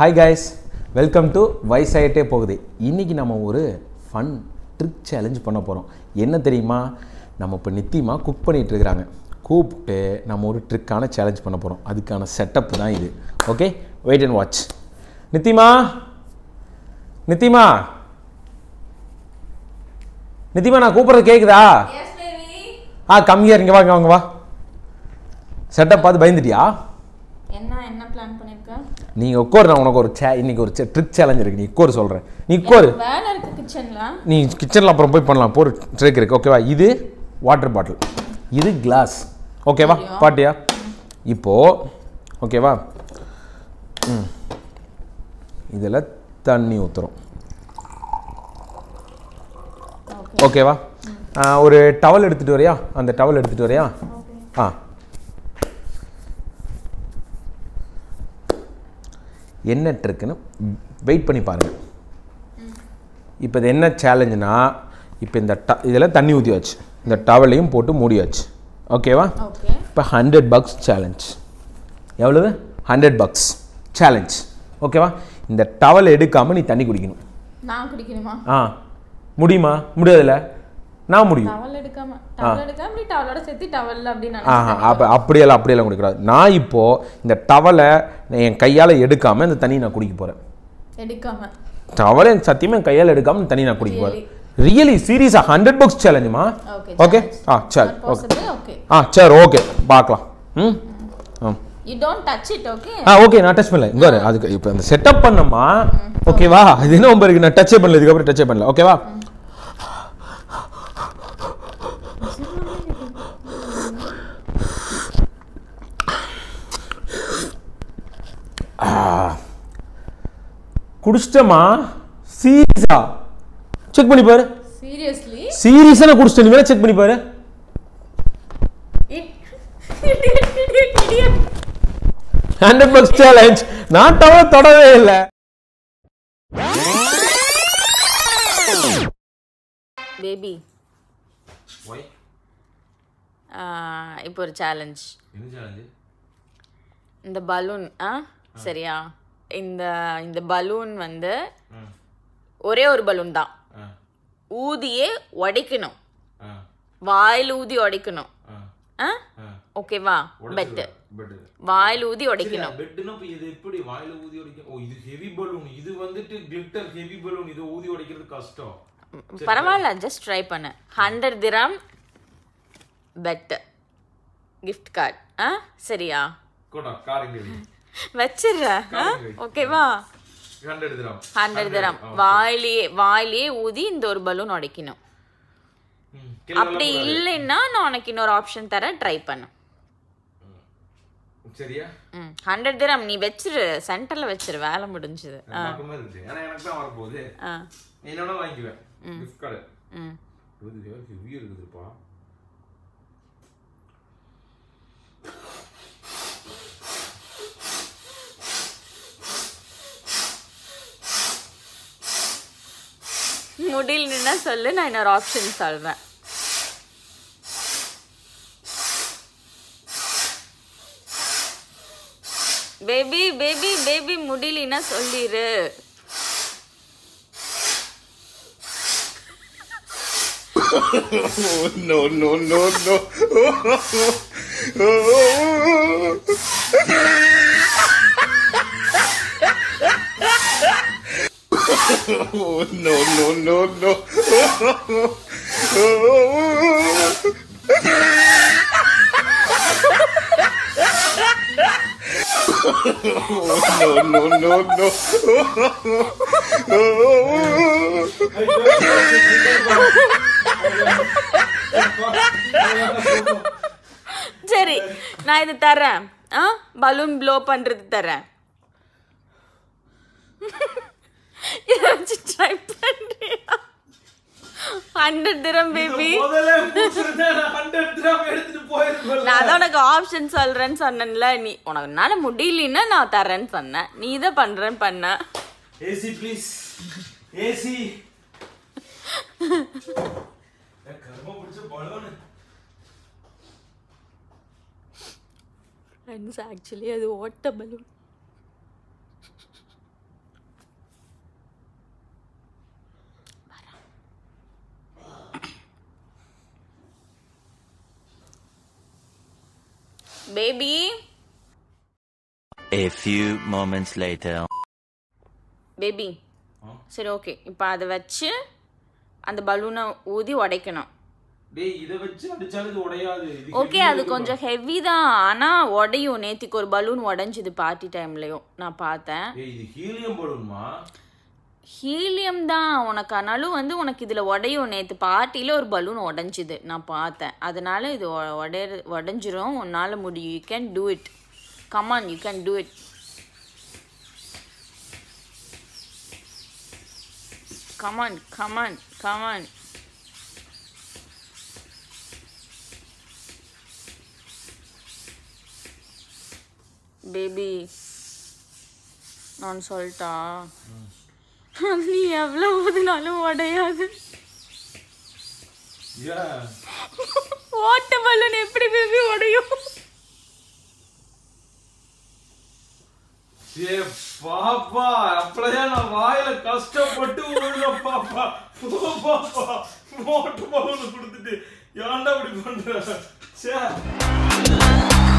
Hi guys welcome to வயசாயிட்டே போகுது இன்றைக்கி நம்ம ஒரு ஃபன் ட்ரிக் சேலஞ்ச் பண்ண போகிறோம் என்ன தெரியுமா நம்ம இப்போ நித்தியமாக குக் பண்ணிகிட்டு இருக்கிறாங்க கூப்பிட்டு நம்ம ஒரு ட்ரிக்கான சேலஞ்ச் பண்ண போகிறோம் அதுக்கான செட்டப் தான் இது ஓகே வெயிட் அண்ட் வாட்ச் நித்திமா நித்திமா நித்திமா நான் கூப்பிட்றது கேட்குதா ஆ கம்மியாக இங்கே வாங்க வாங்க வா செட்டப் பார்த்து பயந்துட்டியா என்ன என்ன பிளான் பண்ணிருக்க நீ உட்காரு நான் உனக்கு ஒரு சே இன்னைக்கு ஒரு ட்ரிக் சேலஞ்ச் இருக்கு நீ உட்காரு சொல்கிறேன் நீ உட்காரு வேலை இருக்கு கிச்சன்ல நீ கிச்சனில் அப்புறம் போய் பண்ணலாம் போர் ட்ரிக் இருக்கு ஓகேவா இது வாட்டர் பாட்டில் இது கிளாஸ் ஓகேவா தெரியும். பாட்டியா இப்போ ஓகேவா ம் இதில் தண்ணி ஊற்றுறோம் ஓகே ஓகேவா ஆ, ஒரு டவல் எடுத்துகிட்டு வரியா அந்த டவல் எடுத்துகிட்டு வரியா ஆ என்ன ட்ரிக்குன்னு வெயிட் பண்ணி பாருங்கள் இப்போ இது என்ன சேலஞ்சுனா இப்போ இந்த ட இதில் தண்ணி ஊற்றியாச்சு இந்த டவலையும் போட்டு மூடியாச்சு ஓகேவா ஓகே இப்போ ஹண்ட்ரட் பக்ஸ் சேலஞ்ச் எவ்வளவு ஹண்ட்ரட் பக்ஸ் சேலஞ்ச் ஓகேவா இந்த டவல் எடுக்காமல் நீ தண்ணி குடிக்கணும் நான் குடிக்கணுமா ஆ முடியுமா முடியாதுல்ல நான் முடியும் டவல் எடுக்காம டவல் எடுக்காம இப்படி டவலோட சேர்த்து டவல் அப்படின்னு ஆஹா நினைச்சிட்டேன். அப்போ அப்படியெல்லாம் அப்படியெல்லாம் குடிக்கூடாது நான் இப்போது இந்த டவலை என் கையால் எடுக்காமல் இந்த தண்ணி நான் குடிக்க போகிறேன் எடுக்காம டவலை எனக்கு சத்தியமாக என் கையால் எடுக்காமல் இந்த தண்ணி நான் குடிக்க போகிறேன் ரியலி சீரியஸாக ஹண்ட்ரட் புக்ஸ் சேலஞ்சுமா ஓகே ஓகே ஆ சரி ஓகே பாசிபிள் ஓகே ஆ சரி ஓகே பார்க்கலாம் ம் ஆ you don't touch it okay ஆ ஓகே நான் டச் பண்ணல இங்கே வரு அதுக்கு இப்போ இந்த செட்டப் பண்ணமா ஓகேவா இது என்ன ரொம்ப இருக்கு நான் டச்சே பண்ணல இதுக்கப்புறம் டச்சே பண்ணல ஓகேவா ஆ. குடிச்சிட்டமா சீரியஸா செக் பண்ணி பாரு சீரியஸ்லி சீரியஸா நான் குடிச்சிட்டேன் நீ வேணா செக் பண்ணி பாரு ஹண்ட்ரட் பக்ஸ் சேலஞ்ச் நான் தவிர தொடவே இல்லை பேபி இப்போ ஒரு சேலஞ்ச் இந்த பலூன் ஆ சரியா இந்த இந்த பலூன் வந்து ஒரே ஒரு பலூன் தான் ஊதியே உடைக்கணும் வாயில் ஊதி உடைக்கணும் ஆ ஓகேவா பெட்டு வாயில் ஊதி உடைக்கணும் பெட்னா இப்ப இது எப்படி வாயில ஊதி உடைக்க ஓ இது ஹெவி பலூன் இது வந்துட்டு கிளிட்டர் ஹெவி பலூன் இது ஊதி உடைக்கிறது கஷ்டம் பரவாயில்ல ஜஸ்ட் ட்ரை பண்ணு hundred dirham bet gift card ஆ சரியா கோடா காரங்க வச்சிடுறேன் ஆ ஓகேவா ஹண்ட்ரட் கிராம் ஹண்ட்ரட் திரம் வாயிலேயே வாயிலேயே ஊதி இந்த ஒரு பலூன் உடைக்கணும் அப்படி இல்லைன்னா நான் உனக்கு இன்னொரு ஆப்ஷன் தரேன் ட்ரை பண்ணு சரியா ம் ஹண்ட்ரட் திரம் நீ வச்சிரு சென்டர்ல வச்சிரு வேலை முடிஞ்சுது ஆ பக்கமே இருக்குது ஏன்னா எனக்கு தான் வரப்போகுது ஆ நீ என்னோட வாங்கிக்குவேன் கிஃப்ட் கார்டு ம் இது ஹெவி இருக்குதுப்பா முடியலன்னா சொல்லு நான் இன்னொரு ஆப்ஷன் சொல்றேன் பேபி பேபி பேபி முடியலன்னா சொல்லிரு no, no, no, no. oh, no, no, no, no. oh, no, no, no, no. சரி நான் இது தரேன் ஆ பலூன் ப்ளோ பண்றது தரேன் இதை வச்சு ட்ரை பண்றியா ஹண்ட்ரட் திரம் பேபி முதல்ல ஹண்ட்ரட் கிராம் எடுத்துட்டு போயிருக்கோம் நான் தான் உனக்கு ஆப்ஷன் சொல்றேன்னு சொன்னேன்ல நீ உனக்கு என்னால முடியலன்னா நான் தரேன்னு சொன்னேன் நீ இதை பண்றேன்னு பண்ண ஏசி ப்ளீஸ் ஏசி கர்ம பிடிச்ச பலூன் ஃப்ரெண்ட்ஸ் ஆக்சுவலி அது ஓட்ட balloon baby A few moments later. Baby சரி ஓகே இப்போ அதை வச்சு அந்த பலூனை ஊதி உடைக்கணும் டேய் இதை வச்சு அடிச்சாலும் இது உடையாது இது ஓகே அது கொஞ்சம் ஹெவி தான் ஆனால் உடையும் நேத்திக்கு ஒரு பலூன் உடைஞ்சுது பார்ட்டி டைம்லையும் நான் பார்த்தேன் டேய் இது ஹீலியம் பலூன்மா ஹீலியம் தான் உனக்கு ஆனாலும் வந்து உனக்கு இதில் உடையும் நேற்று பார்ட்டியில் ஒரு பலூன் உடஞ்சிது நான் பார்த்தேன் அதனால இது உ- உடைய உடஞ்சிரும் உன்னால் முடியும் you can do it come on you can do it come on come on come on baby நான் சொல்லிட்டா அது நீ எவ்வளோ ஊதினாலும் உடையாது ஏன் ஓட்ட பலூன் எப்படி பேபி உடையும் ஏ பாப்பா அப்படியே நான் வாயில கஷ்டப்பட்டு விழுற பாப்பா போ பாப்பா மோட்டு பலூன் கொடுத்துட்டு ஏன்டா இப்படி பண்ற சே